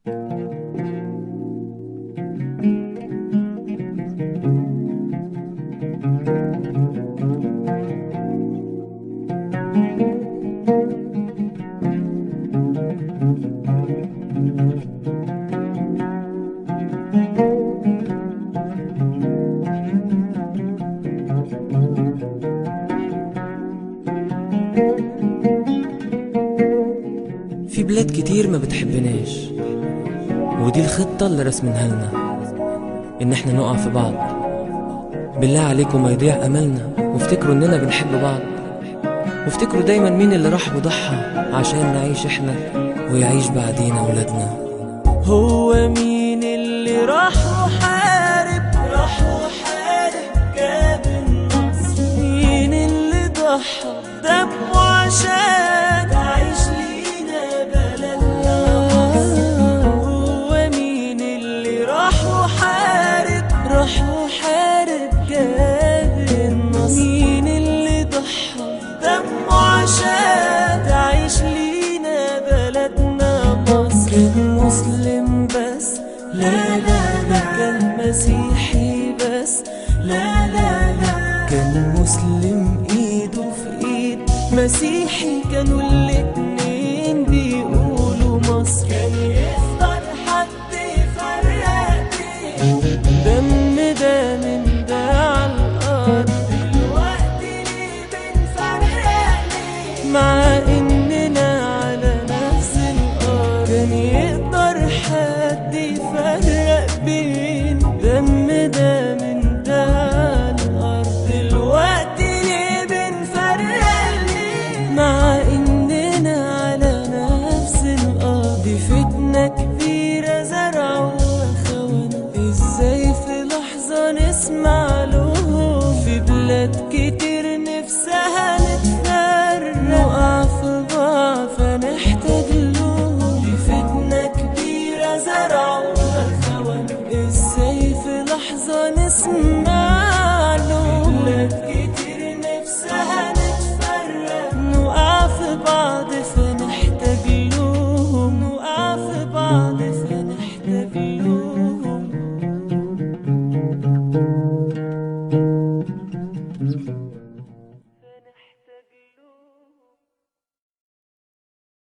في بلاد كتير ما بتحبناش ودي الخطة اللي رسمنها لنا إن إحنا نقع في بعض بالله عليكم ما يضيع أملنا وافتكروا إننا بنحب بعض وافتكروا دايما مين اللي راح وضحى عشان نعيش إحنا ويعيش بعدينا ولادنا هو مين اللي راح وحارب راح وحارب جاب النصر مين اللي ضحى دمه عشان تعيش لينا بلدنا هو مين اللي راح وحارب راح وحارب جاب النصر مين اللي ضحى دمه عشان تعيش لينا بلدنا مصر كان مسلم بس لا لا لا كان مسيحي بس لا لا لا كان مسلم ايده في ايد مسيحي كانوا الاتنين بيقولوا مصر كان يفضل حد يفرق دم ده من ده على الارض دلوقتي ليه بنفرق ليه مع اننا على نفس الارض كان يقدر حد يفرق بين دم ده من ده على الارض دلوقتي ليه بنفرق ليه مع اننا على نفس الارض دي فتنة كبيرة زرعوها خونة ازاي في لحظة نسمع له في بلاد كتير نفسها نتفرق نقع في بعض فنحتاج له دي فتنة كبيرة زرعوها خونة ازاي في لحظة نسمع له بلاد كتير